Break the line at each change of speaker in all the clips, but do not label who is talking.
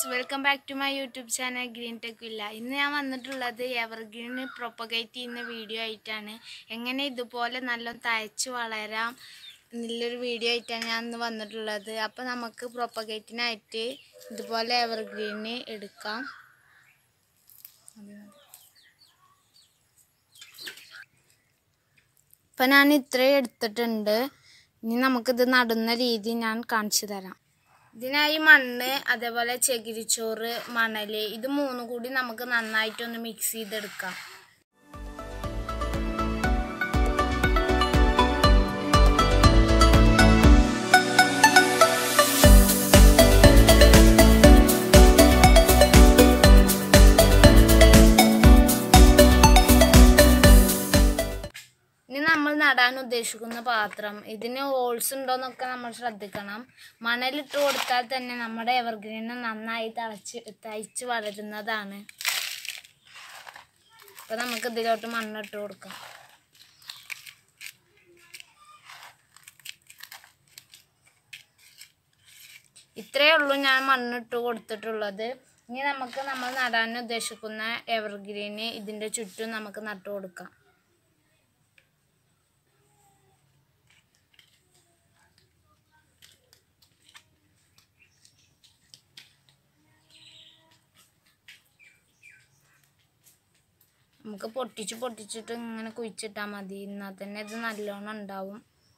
friends welcome back to my YouTube channel green tech villa ഇന്ന് ഞാൻ വന്നിട്ടുള്ളത് evergreen propagate ചെയ്യുന്ന വീഡിയോ ആയിട്ടാണ് എങ്ങനെ ഇതുപോലെ നല്ല തയച്ച് വളരാം എന്നുള്ളൊരു വീഡിയോ ആയിട്ടാണ് ഞാൻ ഇന്ന് വന്നിട്ടുള്ളത് അപ്പോൾ നമുക്ക് പ്രൊപ്പഗേറ്റിനായിട്ട് ഇതുപോലെ എവർഗ്രീന് എടുക്കാം ഇപ്പം ഞാൻ ഇത്രയും എടുത്തിട്ടുണ്ട് ഇനി നമുക്കിത് നടുന്ന രീതി ഞാൻ കാണിച്ചു തരാം ഇതിനായി മണ്ണ് അതേപോലെ ചകിരിച്ചോറ് മണൽ ഇത് മൂന്നും കൂടി നമുക്ക് നന്നായിട്ടൊന്ന് മിക്സ് ചെയ്തെടുക്കാം ഇനി നമ്മൾ നടാൻ ഉദ്ദേശിക്കുന്ന പാത്രം ഇതിന് ഹോൾസ് ഉണ്ടോയെന്നൊക്കെ നമ്മൾ ശ്രദ്ധിക്കണം മണലിട്ട് കൊടുത്താൽ തന്നെ നമ്മുടെ എവർഗ്രീന് നന്നായി തളച്ച് തയ്ച്ച് വളരുന്നതാണ് അപ്പം നമുക്ക് ഇതിലോട്ട് മണ്ണിട്ട് കൊടുക്കാം ഇത്രയേ ഉള്ളൂ ഞാൻ മണ്ണിട്ട് കൊടുത്തിട്ടുള്ളത് ഇനി നമുക്ക് നമ്മൾ നടാൻ ഉദ്ദേശിക്കുന്ന എവർഗ്രീന് ഇതിൻ്റെ ചുറ്റും നമുക്ക് നട്ടു കൊടുക്കാം നമുക്ക് പൊട്ടിച്ച് പൊട്ടിച്ചിട്ട് ഇങ്ങനെ കുഴിച്ചിട്ടാൽ മതി എന്നാൽ തന്നെ ഇത് നല്ലോണം ഉണ്ടാവും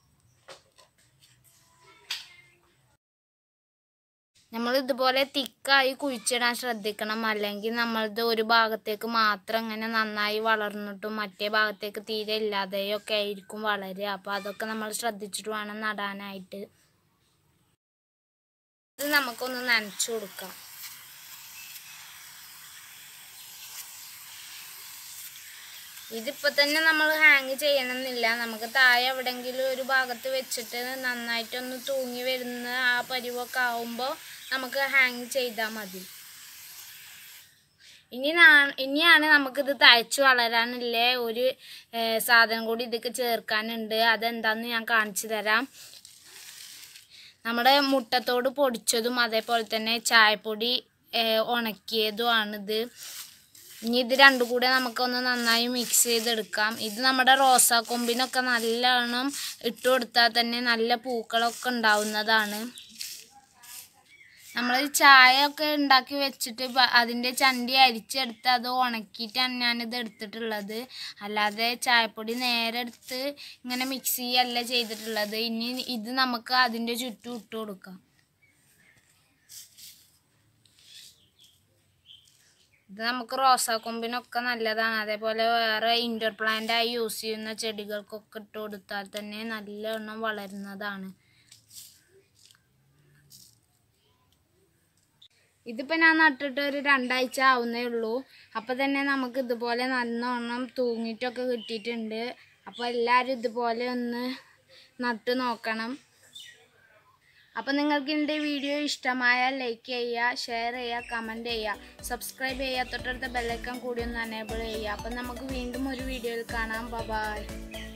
നമ്മൾ ഇതുപോലെ തിക്കായി കുഴിച്ചിടാൻ ശ്രദ്ധിക്കണം അല്ലെങ്കിൽ നമ്മളത് ഒരു ഭാഗത്തേക്ക് മാത്രം ഇങ്ങനെ നന്നായി വളർന്നിട്ടും മറ്റേ ഭാഗത്തേക്ക് തീരെ ഇല്ലാതെയോ ഒക്കെ ആയിരിക്കും വളരുക അപ്പോൾ അതൊക്കെ നമ്മൾ ശ്രദ്ധിച്ചിട്ട് വേണം നടാനായിട്ട് ഇത് നമുക്കൊന്ന് നനച്ചു കൊടുക്കാം ഇതിപ്പോൾ തന്നെ നമ്മൾ ഹാങ് ചെയ്യണമെന്നില്ല നമുക്ക് താഴെ എവിടെയെങ്കിലും ഒരു ഭാഗത്ത് വെച്ചിട്ട് നന്നായിട്ടൊന്ന് തൂങ്ങി വരുന്ന ആ പരിവൊക്കെ ആവുമ്പോൾ നമുക്ക് ഹാങ് ചെയ്താൽ മതി ഇനി ഇനിയാണ് നമുക്കിത് തയ്ച്ചു വളരാനുള്ള ഒരു സാധനം കൂടി ഇതൊക്കെ ചേർക്കാനുണ്ട് അതെന്താന്ന് ഞാൻ കാണിച്ചു തരാം നമ്മുടെ മുട്ടത്തോട് പൊടിച്ചതും അതേപോലെ തന്നെ ചായപ്പൊടി ഉണക്കിയതുമാണിത് ഇനി ഇത് രണ്ടും കൂടെ നമുക്കൊന്ന് നന്നായി മിക്സ് ചെയ്തെടുക്കാം ഇത് നമ്മുടെ റോസാ കൊമ്പിനൊക്കെ നല്ലോണം ഇട്ട് കൊടുത്താൽ തന്നെ നല്ല പൂക്കളൊക്കെ ഉണ്ടാവുന്നതാണ് നമ്മൾ ചായ ഒക്കെ ഉണ്ടാക്കി വെച്ചിട്ട് അതിൻ്റെ ചണ്ടി അരിച്ചെടുത്ത് അത് ഉണക്കിയിട്ടാണ് ഞാനിത് എടുത്തിട്ടുള്ളത് അല്ലാതെ ചായപ്പൊടി നേരെ എടുത്ത് ഇങ്ങനെ മിക്സ് ചെയ്യല്ല ചെയ്തിട്ടുള്ളത് ഇനി ഇത് നമുക്ക് അതിൻ്റെ ചുറ്റും ഇട്ട് കൊടുക്കാം ഇത് നമുക്ക് റോസാക്കൊമ്പിനൊക്കെ നല്ലതാണ് അതേപോലെ വേറെ ഇൻഡോർ പ്ലാന്റായി യൂസ് ചെയ്യുന്ന ചെടികൾക്കൊക്കെ ഇട്ട് കൊടുത്താൽ തന്നെ നല്ലവണ്ണം വളരുന്നതാണ് ഇതിപ്പോൾ ഞാൻ നട്ടിട്ട് ഒരു രണ്ടാഴ്ച ആവുന്നേ ഉള്ളൂ അപ്പോൾ തന്നെ നമുക്ക് ഇതുപോലെ നന്നോണം തൂങ്ങിയിട്ടൊക്കെ കിട്ടിയിട്ടുണ്ട് അപ്പോൾ എല്ലാവരും ഇതുപോലെ ഒന്ന് നട്ട് നോക്കണം അപ്പോൾ നിങ്ങൾക്ക് എൻ്റെ വീഡിയോ ഇഷ്ടമായാൽ ലൈക്ക് ചെയ്യുക ഷെയർ ചെയ്യുക കമൻറ്റ് ചെയ്യുക സബ്സ്ക്രൈബ് ചെയ്യുക തൊട്ടടുത്ത ബെല്ലൈക്കൺ കൂടി ഒന്ന് അനേബിൾ ചെയ്യുക അപ്പം നമുക്ക് വീണ്ടും ഒരു വീഡിയോയിൽ കാണാം ബൈ